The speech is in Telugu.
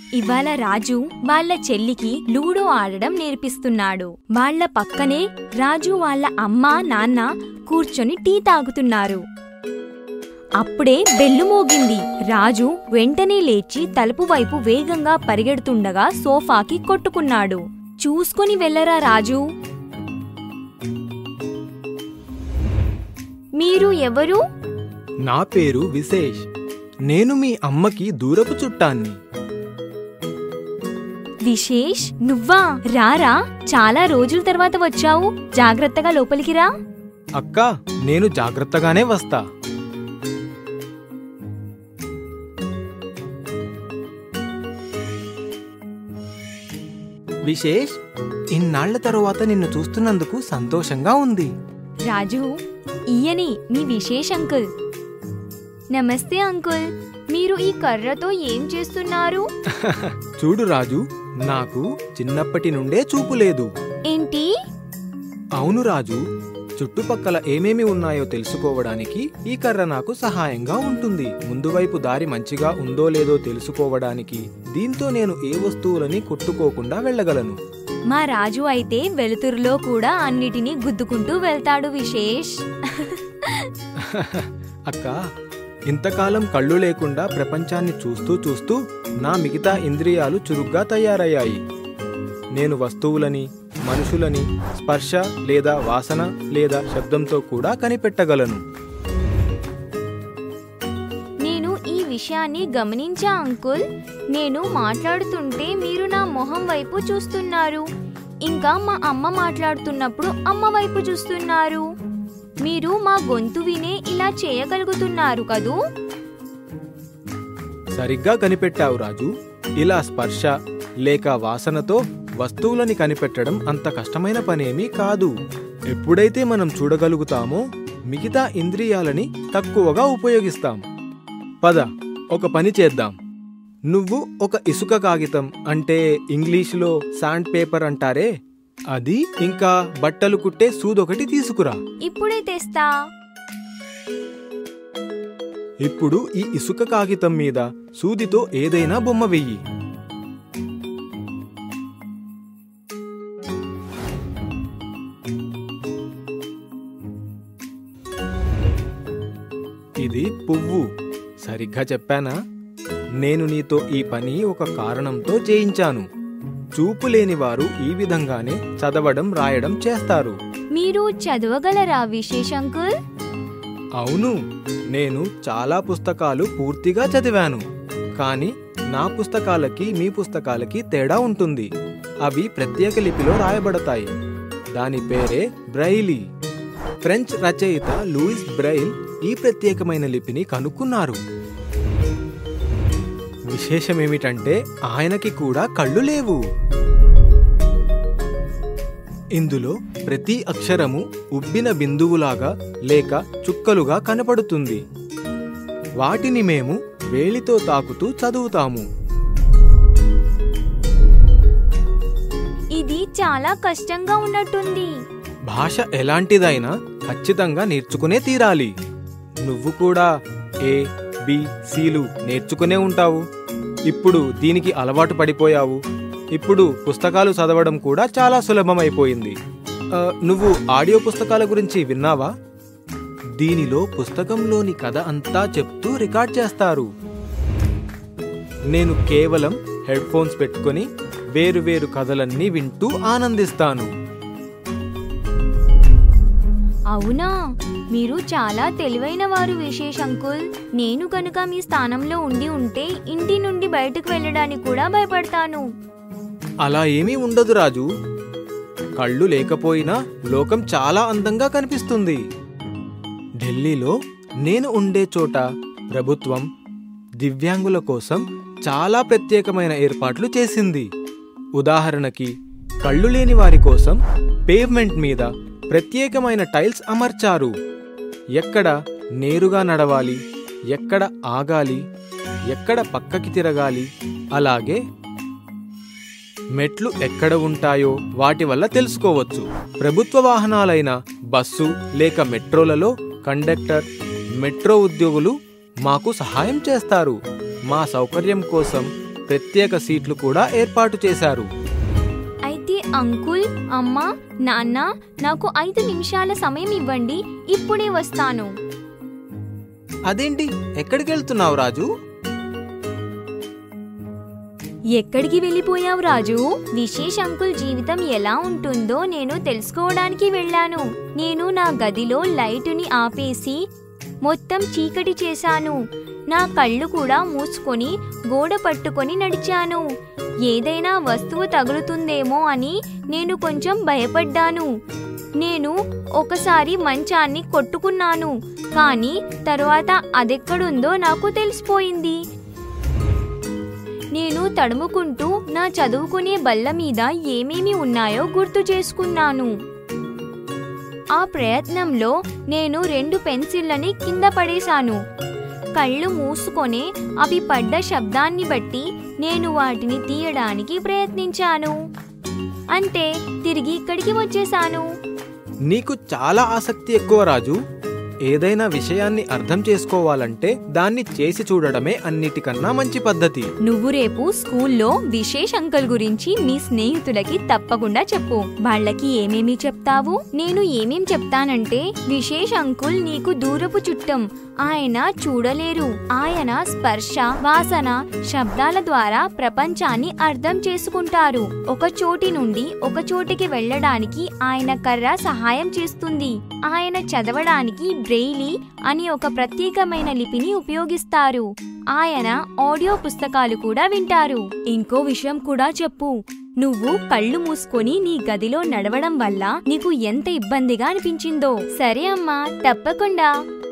ఇవాళ రాజు వాళ్ళ చెల్లికి లూడో ఆడడం నేర్పిస్తున్నాడు వాళ్ళ పక్కనే రాజు వాళ్ళ అమ్మ నాన్న కూర్చొని టీ తాగుతున్నారు అప్పుడే బెల్లు మోగింది రాజు వెంటనే లేచి తలుపు వైపు వేగంగా పరిగెడుతుండగా సోఫాకి కొట్టుకున్నాడు చూసుకుని వెళ్ళరా రాజు మీరు ఎవరు నా పేరు విశేష్ నేను మీ అమ్మకి దూరపు చుట్టాన్ని విశేష్ నువ్వా రారా చాలా రోజుల తర్వాత వచ్చావు జాగ్రత్తగా లోపలికి రా అక్క నేను జాగ్రత్తగానే వస్తా విశేష్ ఇన్నాళ్ల తరువాత నిన్ను చూస్తున్నందుకు సంతోషంగా ఉంది రాజు ఈయని మీ విశేష్ అంకుల్ నమస్తే అంకుల్ మీరు ఈ కర్రతో ఏం చేస్తున్నారు చూడు రాజు నాకు చిన్నప్పటి నుండే చూపు లేదు ఏంటి అవును రాజు చుట్టుపక్కల ఏమేమి ఉన్నాయో తెలుసుకోవడానికి ఈ కర్ర నాకు సహాయంగా ఉంటుంది ముందువైపు దారి మంచిగా ఉందో లేదో తెలుసుకోవడానికి దీంతో నేను ఏ వస్తువులని కొట్టుకోకుండా వెళ్ళగలను మా రాజు అయితే వెలుతురులో కూడా అన్నిటినీ గుద్దుకుంటూ వెళ్తాడు విశేష్ అక్క ఇంతకాలం కళ్ళు లేకుండా ప్రపంచాన్ని చూస్తూ చూస్తూ నా మిగతా ఇంద్రియాలు చురుగ్గా తయారయ్యాయి నేను వస్తువులని మనుషులని స్పర్శ లేదా వాసన లేదా శబ్దంతో కూడా కనిపెట్టగలను నేను ఈ విషయాన్ని గమనించా అంకుల్ నేను మాట్లాడుతుంటే మీరు నా మొహం వైపు చూస్తున్నారు ఇంకా మా అమ్మ మాట్లాడుతున్నప్పుడు అమ్మ వైపు చూస్తున్నారు మీరు మా గొంతు వినే ఇలా చేయగలుగుతున్నారు కదూ సరిగ్గా కనిపెట్టావు రాజు ఇలా స్పర్శ లేక వాసనతో వస్తువులని కనిపెట్టడం అంత కష్టమైన పనేమీ కాదు ఎప్పుడైతే మనం చూడగలుగుతామో మిగతా ఇంద్రియాలని తక్కువగా ఉపయోగిస్తాం పద ఒక పని చేద్దాం నువ్వు ఒక ఇసుక కాగితం అంటే ఇంగ్లీషులో శాండ్ పేపర్ అంటారే అది ఇంకా బట్టలు కుట్టే సూదొకటి తీసుకురా ఇప్పుడే తెస్తా ఇప్పుడు ఈ ఇసుక కాగితం మీద సూదితో ఏదైనా బొమ్మ వెయ్యి ఇది పువ్వు సరిగ్గా చెప్పానా నేను నీతో ఈ పని ఒక కారణంతో చేయించాను చూపు లేని వారు ఈ విధంగానే చదవడం రాయడం చేస్తారు మీరు చదవగలరా విశేష్ అంకుల్ అవును నేను చాలా పుస్తకాలు పూర్తిగా చదివాను కానీ నా పుస్తకాలకి మీ పుస్తకాలకి తేడా ఉంటుంది అవి ప్రత్యేక లిపిలో రాయబడతాయి దాని పేరే బ్రైలీ ఫ్రెంచ్ రచయిత లూయిస్ బ్రైల్ ఈ ప్రత్యేకమైన లిపిని కనుక్కున్నారు విశేషమేమిటంటే ఆయనకి కూడా కళ్ళు లేవు ఇందులో ప్రతి అక్షరము ఉబ్బిన బిందువులాగా లేక చుక్కలుగా కనపడుతుంది వాటిని మేము వేలితో తాకుతూ చదువుతాము ఇది చాలా కష్టంగా ఉన్నట్టుంది భాష ఎలాంటిదైనా ఖచ్చితంగా నేర్చుకునే తీరాలి నువ్వు కూడా ఏ బి సిలు నేర్చుకునే ఉంటావు ఇప్పుడు దీనికి అలవాటు పడిపోయావు ఇప్పుడు పుస్తకాలు చదవడం కూడా చాలా సులభమైపోయింది ఆ, నువ్వు ఆడియో పుస్తకాల గురించి విన్నావా దీనిలో పుస్తకంలోని కథ అంతా చెప్తూ రికార్డ్ చేస్తారు నేను కేవలం హెడ్ ఫోన్స్ పెట్టుకొని వేరు వేరు కథలన్నీ వింటూ ఆనందిస్తాను అవునా మీరు చాలా తెలివైన వారు విశేష్ అంకుల్ నేను కనుక మీ స్థానంలో ఉండి ఉంటే ఇంటి నుండి బయటకు వెళ్ళడానికి కూడా భయపడతాను అలా ఏమీ ఉండదు రాజు కళ్ళు లేకపోయినా లోకం చాలా అందంగా కనిపిస్తుంది ఢిల్లీలో నేను ఉండే చోట ప్రభుత్వం దివ్యాంగుల కోసం చాలా ప్రత్యేకమైన ఏర్పాట్లు చేసింది ఉదాహరణకి కళ్ళు లేని వారి కోసం పేవ్మెంట్ మీద ప్రత్యేకమైన టైల్స్ అమర్చారు ఎక్కడ నేరుగా నడవాలి ఎక్కడ ఆగాలి ఎక్కడ పక్కకి తిరగాలి అలాగే మెట్లు ఎక్కడ ఉంటాయో వాటి వల్ల తెలుసుకోవచ్చు ప్రభుత్వ వాహనాలైన బస్సు లేక మెట్రోలలో కండక్టర్ మెట్రో ఉద్యోగులు మాకు సహాయం చేస్తారు మా సౌకర్యం కోసం ప్రత్యేక సీట్లు కూడా ఏర్పాటు చేశారు అయితే అంకుల్ అమ్మా నాన్న నాకు ఐదు నిమిషాల సమయం ఇవ్వండి ఇప్పుడే వస్తాను అదేంటి ఎక్కడికి వెళ్తున్నావు రాజు ఎక్కడికి వెళ్ళిపోయావు రాజు విశేష్ అంకుల్ జీవితం ఎలా ఉంటుందో నేను తెలుసుకోవడానికి వెళ్ళాను నేను నా గదిలో లైటుని ఆపేసి మొత్తం చీకటి చేశాను నా కళ్ళు కూడా మూసుకొని గోడ పట్టుకొని నడిచాను ఏదైనా వస్తువు తగులుతుందేమో అని నేను కొంచెం భయపడ్డాను నేను ఒకసారి మంచాన్ని కొట్టుకున్నాను కానీ తరువాత అదెక్కడుందో నాకు తెలిసిపోయింది నేను తడుముకుంటూ నా చదువుకునే బల్ల మీద ఏమేమి ఉన్నాయో గుర్తు చేసుకున్నాను ఆ ప్రయత్నంలో నేను రెండు పెన్సిళ్ళని కింద పడేశాను కళ్ళు మూసుకొని అవి పడ్డ శబ్దాన్ని బట్టి నేను వాటిని తీయడానికి ప్రయత్నించాను అంతే తిరిగి ఇక్కడికి వచ్చేశాను నీకు చాలా ఆసక్తి ఎక్కువ రాజు ఏదైనా విషయాన్ని అర్థం చేసుకోవాలంటే దాన్ని చేసి చూడడమే అన్నిటికన్నా మంచి పద్ధతి నువ్వు రేపు స్కూల్లో విశేష్ అంకుల్ గురించి మీ స్నేహితులకి తప్పకుండా చెప్పు వాళ్ళకి ఏమేమి చెప్తావు నేను ఏమేం చెప్తానంటే విశేష్ అంకుల్ నీకు దూరపు చుట్టం ఆయన చూడలేరు ఆయన స్పర్శ వాసన శబ్దాల ద్వారా ప్రపంచాన్ని అర్థం చేసుకుంటారు ఒక చోటి నుండి ఒక చోటికి వెళ్ళడానికి ఆయన కర్ర సహాయం చేస్తుంది ఆయన చదవడానికి బ్రెయిలీ అని ఒక ప్రత్యేకమైన లిపిని ఉపయోగిస్తారు ఆయన ఆడియో పుస్తకాలు కూడా వింటారు ఇంకో విషయం కూడా చెప్పు నువ్వు కళ్ళు మూసుకొని నీ గదిలో నడవడం వల్ల నీకు ఎంత ఇబ్బందిగా అనిపించిందో సరే అమ్మా తప్పకుండా